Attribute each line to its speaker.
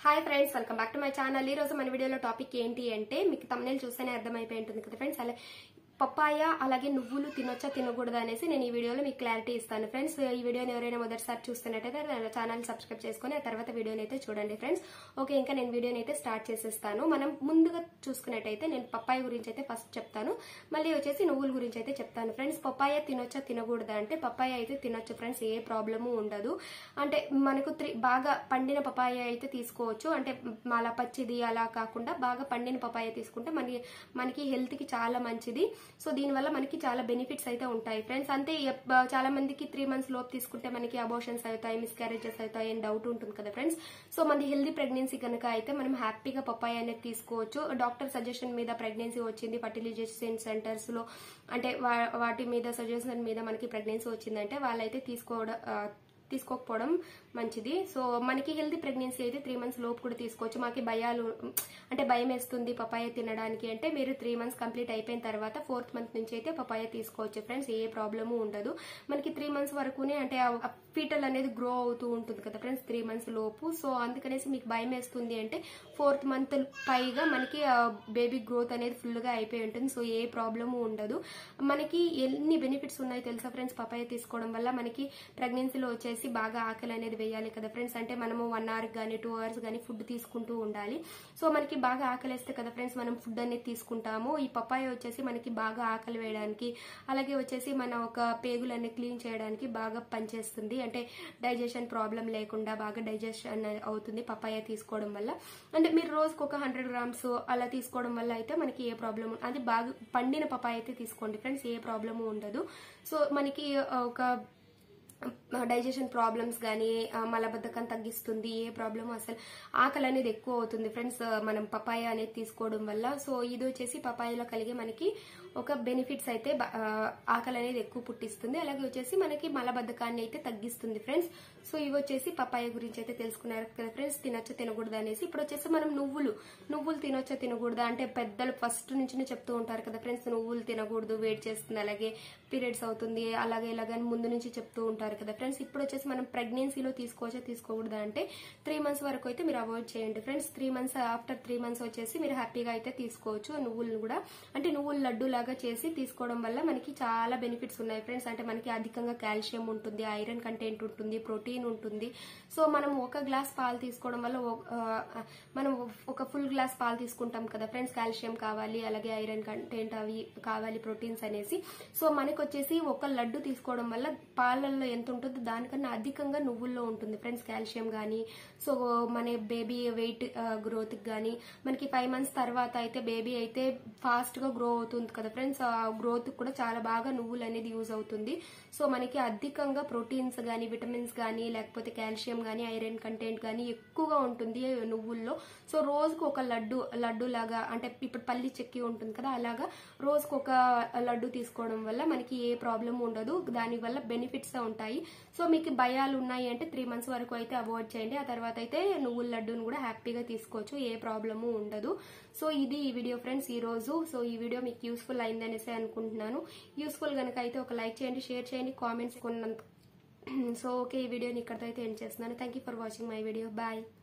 Speaker 1: hi friends welcome back to my channel ఈ రోజు మన వీడియోలో టాపిక్ ఏంటి అంటే మీకు తమ్నేల్ చూస్తేనే అర్థమైపోయి ఉంటుంది కదా ఫ్రెండ్స్ అలా పప్పాయ అలాగే నువ్వులు తినొచ్చా తినకూడదా అనేసి నేను ఈ వీడియోలో మీకు క్లారిటీ ఇస్తాను ఫ్రెండ్స్ ఈ వీడియోని ఎవరైనా మొదటిసారి చూస్తున్నట్టయితే నా ఛానల్ సబ్స్క్రైబ్ చేసుకుని ఆ తర్వాత వీడియోని అయితే చూడండి ఫ్రెండ్స్ ఓకే ఇంకా నేను వీడియోని అయితే స్టార్ట్ చేసేస్తాను మనం ముందుగా చూసుకున్నట్టయితే నేను పప్పాయ గురించి అయితే ఫస్ట్ చెప్తాను మళ్ళీ వచ్చేసి నువ్వుల గురించి అయితే చెప్తాను ఫ్రెండ్స్ పప్పాయ తినొచ్చా తినకూడదా అంటే పప్పాయ అయితే తినొచ్చు ఫ్రెండ్స్ ఏ ప్రాబ్లము ఉండదు అంటే మనకు త్రీ బాగా పండిన పపాయ అయితే తీసుకోవచ్చు అంటే అలా పచ్చిది అలా కాకుండా బాగా పండిన పపాయ తీసుకుంటే మనకి మనకి హెల్త్ కి చాలా మంచిది సో దీనివల్ల మనకి చాలా బెనిఫిట్స్ అయితే ఉంటాయి ఫ్రెండ్స్ అంతే ఎప్- చాలా మందికి త్రీ మంత్స్ లోపు తీసుకుంటే మనకి అబోషన్స్ అవుతాయి మిస్క్యారేజెస్ అవుతాయి అని డౌట్ ఉంటుంది కదా ఫ్రెండ్స్ సో మనది హెల్దీ ప్రెగ్నెన్సీ కనుక అయితే మనం హ్యాపీగా పప్పాయ అనేది తీసుకోవచ్చు డాక్టర్ సజెషన్ మీద ప్రెగ్నెన్సీ వచ్చింది ఫర్టిలైజేషన్ సెంటర్స్ లో అంటే వా- వాటి మీద సజెషన్ మీద మనకి ప్రెగ్నెన్సీ వచ్చిందంటే వాళ్ళైతే తీసుకోవడం ఆ, తీసుకోకపోవడం మంచిది సో మనకి హెల్తీ ప్రెగ్నెన్సీ అయితే త్రీ మంత్స్ లోపు కూడా తీసుకోవచ్చు మాకు భయాలు అంటే భయం వేస్తుంది పపాయ తినడానికి అంటే మీరు త్రీ మంత్స్ కంప్లీట్ అయిపోయిన తర్వాత ఫోర్త్ మంత్ నుంచి అయితే పపాయ తీసుకోవచ్చు ఫ్రెండ్స్ ఏ ప్రాబ్లము ఉండదు మనకి త్రీ మంత్స్ వరకునే అంటే ఫీటల్ అనేది గ్రో అవుతూ ఉంటుంది కదా ఫ్రెండ్స్ త్రీ మంత్స్ లోపు సో అందుకనేసి మీకు భయం వేస్తుంది అంటే ఫోర్త్ మంత్ పైగా మనకి బేబీ గ్రోత్ అనేది ఫుల్ గా అయిపోయి ఉంటుంది సో ఏ ప్రాబ్లము ఉండదు మనకి ఎన్ని బెనిఫిట్స్ ఉన్నాయో తెలుసా ఫ్రెండ్స్ పపాయ తీసుకోవడం వల్ల మనకి ప్రెగ్నెన్సీలో వచ్చేసి బాగా ఆకలి అనేది వేయాలి కదా ఫ్రెండ్స్ అంటే మనము వన్ అవర్ కానీ టూ అవర్స్ కానీ ఫుడ్ తీసుకుంటూ ఉండాలి సో మనకి బాగా ఆకలిస్తే కదా ఫ్రెండ్స్ మనం ఫుడ్ అనేది తీసుకుంటాము ఈ పపాయ వచ్చేసి మనకి బాగా ఆకలి వేయడానికి అలాగే వచ్చేసి మన ఒక పేగులన్నీ క్లీన్ చేయడానికి బాగా పనిచేస్తుంది అంటే డైజెషన్ ప్రాబ్లం లేకుండా బాగా డైజెషన్ అవుతుంది పపాయ తీసుకోవడం వల్ల అంటే మీరు రోజుకు ఒక హండ్రెడ్ గ్రామ్స్ అలా తీసుకోవడం వల్ల అయితే మనకి ఏ ప్రాబ్లం అది బాగా పండిన పపాయ అయితే తీసుకోండి ఫ్రెండ్స్ ఏ ప్రాబ్లము ఉండదు సో మనకి ఆ, ఒక డైజెషన్ ప్రాబ్లమ్స్ కానీ మలబద్ధకం తగ్గిస్తుంది ఏ ప్రాబ్లమ్ అసలు ఆకలి అనేది ఎక్కువ అవుతుంది ఫ్రెండ్స్ మనం పపాయ అనేది తీసుకోవడం వల్ల సో ఇది వచ్చేసి పపాయలో కలిగే మనకి ఒక బెనిఫిట్స్ అయితే బ- ఆ, ఆకలి అనేది ఎక్కువ పుట్టిస్తుంది అలాగే వచ్చేసి మనకి మలబద్ధకాన్ని అయితే తగ్గిస్తుంది ఫ్రెండ్స్ సో ఇవి వచ్చేసి పపాయ గురించి అయితే తెలుసుకున్నారు కదా ఫ్రెండ్స్ తినొచ్చా తినకూడదా అనేసి ఇప్పుడు వచ్చేసి మనం నువ్వులు నువ్వులు తినొచ్చా తినకూడదా అంటే పెద్దలు ఫస్ట్ నుంచి చెప్తూ ఉంటారు కదా ఫ్రెండ్స్ నువ్వులు తినకూడదు వెయిట్ చేస్తుంది అలాగే పీరియడ్స్ అవుతుంది అలాగే ఇలాగని ముందు నుంచి చెప్తూ ఉంటారు కదా ఫ్రెండ్స్ ఇప్పుడు వచ్చేసి మనం ప్రెగ్నెన్సీలో తీసుకోవచ్చా తీసుకోకూడదా అంటే త్రీ మంత్స్ వరకు అయితే మీరు అవాయిడ్ చేయండి friends three months after three months వచ్చేసి మీరు హ్యాపీగా అయితే తీసుకోవచ్చు నువ్వులను కూడా అంటే నువ్వులు లడ్డు లాగా చేసి తీసుకోవడం వల్ల మనకి చాలా బెనిఫిట్స్ ఉన్నాయి ఫ్రెండ్స్ అంటే మనకి అధికంగా కాల్షియం ఉంటుంది ఐరన్ కంటెంట్ ఉంటుంది ప్రోటీన్ ఉంటుంది సో మనం ఒక గ్లాస్ పాలు తీసుకోవడం వల్ల ఒక- ఆ, మనం ఒక ఫుల్ గ్లాస్ పాలు తీసుకుంటాం కదా ఫ్రెండ్స్ కాల్షియం కావాలి అలాగే ఐరన్ కంటెంట్ అవి కావాలి ప్రోటీన్స్ అనేసి సో మనకి వచ్చేసి ఒక లడ్డు తీసుకోవడం వల్ల పాలల్లో ఎంత ఉంటుందో దానికన్నా అధికంగా నువ్వుల్లో ఉంటుంది ఫ్రెండ్స్ కాల్షియం కానీ సో మన బేబీ వెయిట్ గ్రోత్ కానీ మనకి ఫైవ్ మంత్స్ తర్వాత అయితే బేబీ అయితే ఫాస్ట్ గా గ్రో అవుతుంది కదా ఫ్రెండ్స్ ఆ గ్రోత్ కూడా చాలా బాగా నువ్వులు అనేది యూజ్ అవుతుంది సో మనకి అధికంగా ప్రోటీన్స్ కానీ విటమిన్స్ కానీ లేకపోతే కాల్షియం కానీ ఐరన్ కంటెంట్ కానీ ఎక్కువగా ఉంటుంది నువ్వుల్లో సో రోజుకు ఒక లడ్డు లడ్డు లాగా అంటే ఇప్పుడు పల్లి చెక్కి ఉంటుంది కదా అలాగా రోజుకు ఒక లడ్డు తీసుకోవడం వల్ల మనకి ఏ ప్రాబ్లం ఉండదు దాని వల్ల బెనిఫిట్స్ ఉంటాయి సో మీకు భయాలు ఉన్నాయి అంటే త్రీ మంత్స్ వరకు అయితే అవాయిడ్ చేయండి ఆ తర్వాత అయితే నువ్వుల లడ్డూని కూడా హ్యాపీగా తీసుకోవచ్చు ఏ ప్రాబ్లము ఉండదు సో ఇది ఈ వీడియో ఫ్రెండ్స్ ఈ రోజు సో ఈ వీడియో మీకు యూస్ఫుల్ అయిందనేసి అనుకుంటున్నాను యూస్ఫుల్ కనుక అయితే ఒక లైక్ చేయండి షేర్ చేయండి కామెంట్స్ కొన్నంత సో ఓకే ఈ వీడియోని ఇక్కడితో అయితే ఎండ్ చేస్తున్నాను thank you for watching my video bye